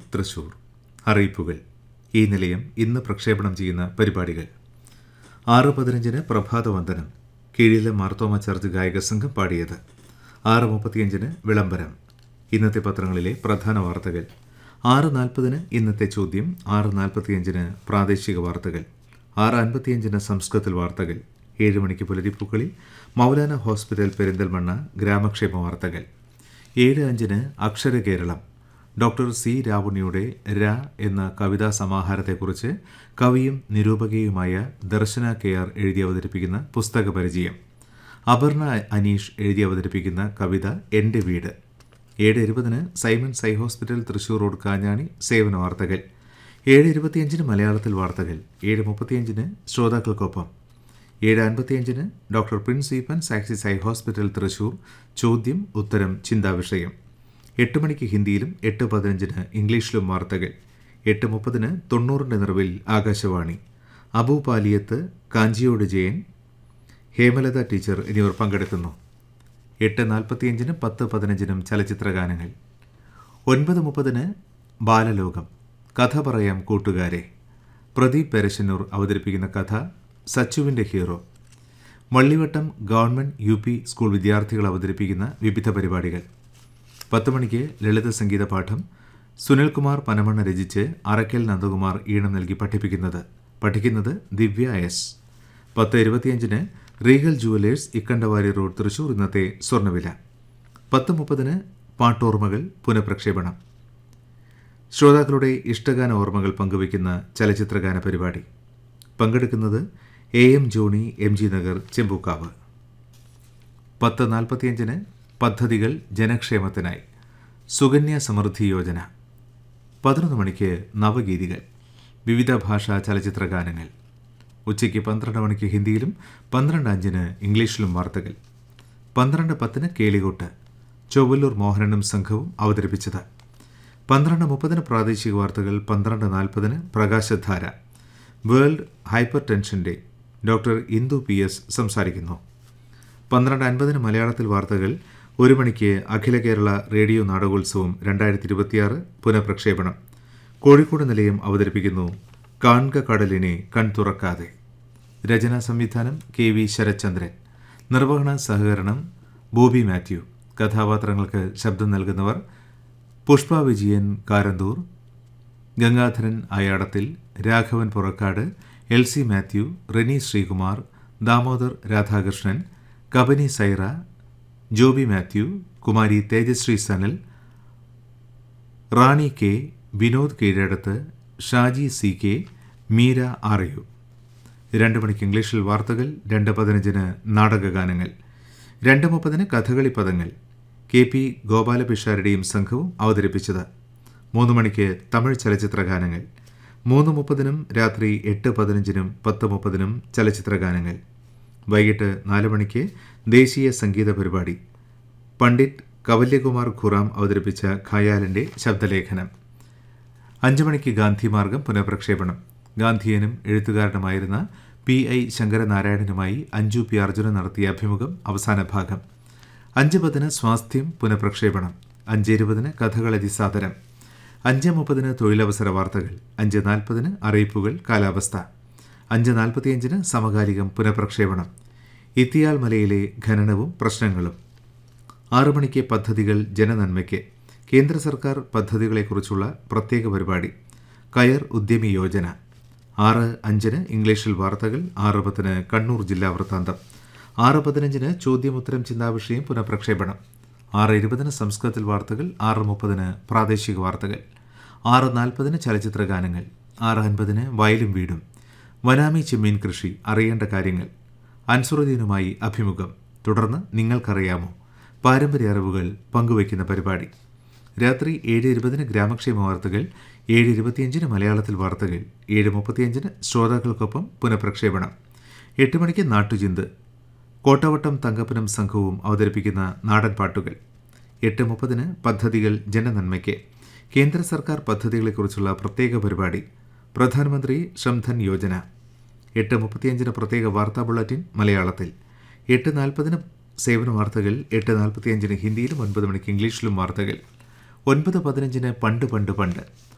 തൃശൂർ അറിയിപ്പുകൾ ഈ നിലയം ഇന്ന് പ്രക്ഷേപണം ചെയ്യുന്ന പരിപാടികൾ ആറ് പതിനഞ്ചിന് പ്രഭാതവന്ദനം കീഴിലെ മാർത്തോമ ചർച്ച് ഗായക സംഘം പാടിയത് ആറ് മുപ്പത്തിയഞ്ചിന് വിളംബരം ഇന്നത്തെ പത്രങ്ങളിലെ പ്രധാന വാർത്തകൾ ആറ് നാൽപ്പതിന് ഇന്നത്തെ ചോദ്യം ആറ് നാൽപ്പത്തിയഞ്ചിന് പ്രാദേശിക വാർത്തകൾ ആറ് അൻപത്തിയഞ്ചിന് സംസ്കൃതത്തിൽ വാർത്തകൾ ഏഴ് മണിക്ക് പുലരിപ്പൂക്കളിൽ മൗലാന ഹോസ്പിറ്റൽ പെരിന്തൽമണ്ണ ഗ്രാമക്ഷേമ വാർത്തകൾ ഏഴ് അഞ്ചിന് അക്ഷര കേരളം ഡോക്ടർ സി രാവുണ്ണിയുടെ ര എന്ന കവിതാ സമാഹാരത്തെക്കുറിച്ച് കവിയും നിരൂപകയുമായ ദർശന കെ ആർ എഴുതി അവതരിപ്പിക്കുന്ന പുസ്തക പരിചയം അപർണ അനീഷ് എഴുതി അവതരിപ്പിക്കുന്ന കവിത എൻ്റെ വീട് ഏഴ് ഇരുപതിന് സൈമൺ സൈ ഹോസ്പിറ്റൽ തൃശൂർ റോഡ് കാഞ്ഞാണി സേവന വാർത്തകൾ ഏഴ് ഇരുപത്തിയഞ്ചിന് മലയാളത്തിൽ വാർത്തകൾ ഏഴ് മുപ്പത്തിയഞ്ചിന് ശ്രോതാക്കൾക്കൊപ്പം ഏഴ് അൻപത്തിയഞ്ചിന് ഡോക്ടർ പ്രിൻസ് ഈപ്പൻ സാക്സിസ് ഐ ഹോസ്പിറ്റൽ തൃശൂർ ചോദ്യം ഉത്തരം ചിന്താവിഷയം എട്ട് മണിക്ക് ഹിന്ദിയിലും എട്ട് പതിനഞ്ചിന് ഇംഗ്ലീഷിലും വാർത്തകൾ എട്ട് മുപ്പതിന് തൊണ്ണൂറിൻ്റെ നിറവിൽ ആകാശവാണി അബു പാലിയത്ത് കാഞ്ചിയോട് ജയൻ ഹേമലത ടീച്ചർ എന്നിവർ പങ്കെടുക്കുന്നു എട്ട് നാൽപ്പത്തിയഞ്ചിനും പത്ത് പതിനഞ്ചിനും ചലച്ചിത്ര ഗാനങ്ങൾ ഒൻപത് മുപ്പതിന് ബാലലോകം കഥ പറയാം കൂട്ടുകാരെ പ്രദീപ് പെരശന്നൂർ അവതരിപ്പിക്കുന്ന കഥ സച്ചുവിൻ്റെ hero Mallivattam government U P school വിദ്യാർത്ഥികൾ അവതരിപ്പിക്കുന്ന വിവിധ പരിപാടികൾ പത്ത് മണിക്ക് ലളിത സംഗീത പാഠം സുനിൽകുമാർ പനമണ്ണ രചിച്ച് അറക്കൽ നന്ദകുമാർ ഈണം നൽകി പഠിപ്പിക്കുന്നത് പഠിക്കുന്നത് ദിവ്യ എസ് പത്ത് ഇരുപത്തിയഞ്ചിന് Regal jewellers Ikkandavari road Thrissur ഇന്നത്തെ സ്വർണ്ണവില പത്ത് മുപ്പതിന് പാട്ടോർമ്മകൾ പുനഃപ്രക്ഷേപണം ശ്രോതാക്കളുടെ ഇഷ്ടഗാന ഓർമ്മകൾ പങ്കുവയ്ക്കുന്ന ചലച്ചിത്രഗാന പരിപാടി പങ്കെടുക്കുന്നത് A M Johny M G Nagar Chembukkavu പത്ത് നാൽപ്പത്തിയഞ്ചിന് പദ്ധതികൾ ജനക്ഷേമത്തിനായി സുകന്യ സമൃദ്ധി യോജന പതിനൊന്ന് മണിക്ക് നവഗീതികൾ വിവിധ ഭാഷാ ചലച്ചിത്ര ഗാനങ്ങൾ ഉച്ചയ്ക്ക് പന്ത്രണ്ട് മണിക്ക് ഹിന്ദിയിലും പന്ത്രണ്ട് അഞ്ചിന് ഇംഗ്ലീഷിലും വാർത്തകൾ പന്ത്രണ്ട് പത്തിന് കേളികൊട്ട് ചൊവ്വല്ലൂർ മോഹനനും സംഘവും അവതരിപ്പിച്ചത് പന്ത്രണ്ട് മുപ്പതിന് പ്രാദേശിക വാർത്തകൾ പന്ത്രണ്ട് നാൽപ്പതിന് Prakashadhara world hypertension day doctor Indu P S സംസാരിക്കുന്നു പന്ത്രണ്ട് അൻപതിന് മലയാളത്തിൽ വാർത്തകൾ ഒരു മണിക്ക് അഖില കേരള റേഡിയോ നാടകോത്സവം രണ്ടായിരത്തി ഇരുപത്തിയാറ് പുനഃപ്രക്ഷേപണം കോഴിക്കോട് നിലയം അവതരിപ്പിക്കുന്നു കാൺക കടലിനെ കൺതുറക്കാതെ രചനാ സംവിധാനം കെ വി ശരത്ചന്ദ്രൻ നിർവഹണ സഹകരണം ബോബി മാത്യു കഥാപാത്രങ്ങൾക്ക് ശബ്ദം നൽകുന്നവർ Pushpa Vijayan Karanthur Gangadharan Ayadathil Raghavan Purakkad L C Mathew Reni Sreekumar Damodar Radhakrishnan Kabani Saira Joby Mathew Kumari Tejashree Sanal Rani K Vinod Keezhadath Shaji C K Meera ആറയു രണ്ട് മണിക്ക് ഇംഗ്ലീഷിൽ വാർത്തകൾ രണ്ട് പതിനഞ്ചിന് നാടകഗാനങ്ങൾ രണ്ട് മുപ്പതിന് കഥകളി പദങ്ങൾ കെ പി ഗോപാലപിഷാരുടെയും സംഘവും അവതരിപ്പിച്ചത് മൂന്ന് മണിക്ക് തമിഴ് ചലച്ചിത്ര ഗാനങ്ങൾ മൂന്ന് മുപ്പതിനും രാത്രി എട്ട് പതിനഞ്ചിനും പത്ത് മുപ്പതിനും ചലച്ചിത്ര ഗാനങ്ങൾ വൈകിട്ട് നാല് മണിക്ക് ദേശീയ സംഗീത പരിപാടി പണ്ഡിറ്റ് കവല്യകുമാർ ഖുറാം അവതരിപ്പിച്ച ഖയാലിൻ്റെ ശബ്ദലേഖനം അഞ്ച് മണിക്ക് ഗാന്ധിമാർഗം പുനഃപ്രക്ഷേപണം ഗാന്ധിയനും എഴുത്തുകാരനുമായിരുന്ന പി ഐ ശങ്കരനാരായണനുമായി അഞ്ജു പി അർജുനൻ നടത്തിയ അഭിമുഖം അവസാന ഭാഗം അഞ്ച് പതിന് സ്വാസ്ഥ്യം പുനഃപ്രക്ഷേപണം അഞ്ച് ഇരുപതിന് കഥകളതി സാദരം അഞ്ച് മുപ്പതിന് തൊഴിലവസര വാർത്തകൾ അഞ്ച് നാൽപ്പതിന് അറിയിപ്പുകൾ കാലാവസ്ഥ അഞ്ച് നാൽപ്പത്തിയഞ്ചിന് സമകാലികം പുനഃപ്രക്ഷേപണം ഇത്തിയാൽ മലയിലെ ഖനനവും പ്രശ്നങ്ങളും ആറു മണിക്ക് പദ്ധതികൾ ജനനന്മയ്ക്ക് കേന്ദ്ര സർക്കാർ പദ്ധതികളെക്കുറിച്ചുള്ള പ്രത്യേക പരിപാടി കയർ ഉദ്യമി യോജന ആറ് അഞ്ചിന് ഇംഗ്ലീഷിൽ വാർത്തകൾ ആറ് പത്തിന് കണ്ണൂർ ജില്ലാ വൃത്താന്തം ആറ് പതിനഞ്ചിന് ചോദ്യമുത്തരം ചിന്താവിഷയം പുനഃപ്രക്ഷേപണം ആറ് ഇരുപതിന് സംസ്കൃതത്തിൽ വാർത്തകൾ ആറ് മുപ്പതിന് പ്രാദേശിക വാർത്തകൾ ആറ് നാൽപ്പതിന് ചലച്ചിത്ര ഗാനങ്ങൾ ആറ് അൻപതിന് വയലും വീടും വനാമി ചെമ്മീൻ കൃഷി അറിയേണ്ട കാര്യങ്ങൾ അൻസുറുദ്ദീനുമായി അഭിമുഖം തുടർന്ന് നിങ്ങൾക്കറിയാമോ പാരമ്പര്യ അറിവുകൾ പങ്കുവയ്ക്കുന്ന പരിപാടി രാത്രി ഏഴ് ഇരുപതിന് ഗ്രാമക്ഷേമ വാർത്തകൾ ഏഴ് ഇരുപത്തിയഞ്ചിന് മലയാളത്തിൽ വാർത്തകൾ ഏഴ് മുപ്പത്തിയഞ്ചിന് ശ്രോതാക്കൾക്കൊപ്പം പുനഃപ്രക്ഷേപണം എട്ട് മണിക്ക് നാട്ടുചിന്ത് കോട്ടവട്ടം തങ്കപ്പനം സംഘവും അവതരിപ്പിക്കുന്ന നാടൻ പാട്ടുകൾ എട്ട് മുപ്പതിന് പദ്ധതികൾ ജനനന്മയ്ക്ക് കേന്ദ്ര സർക്കാർ പദ്ധതികളെക്കുറിച്ചുള്ള പ്രത്യേക പരിപാടി പ്രധാനമന്ത്രി ശ്രംധൻ യോജന എട്ട് മുപ്പത്തിയഞ്ചിന് പ്രത്യേക വാർത്താ ബുള്ളറ്റിൻ മലയാളത്തിൽ എട്ട് നാൽപ്പതിന് സേവന വാർത്തകൾ എട്ട് നാൽപ്പത്തിയഞ്ചിന് ഹിന്ദിയിലും ഒൻപത് മണിക്ക് ഇംഗ്ലീഷിലും വാർത്തകൾ ഒൻപത് പതിനഞ്ചിന് പണ്ട് പണ്ട് പണ്ട്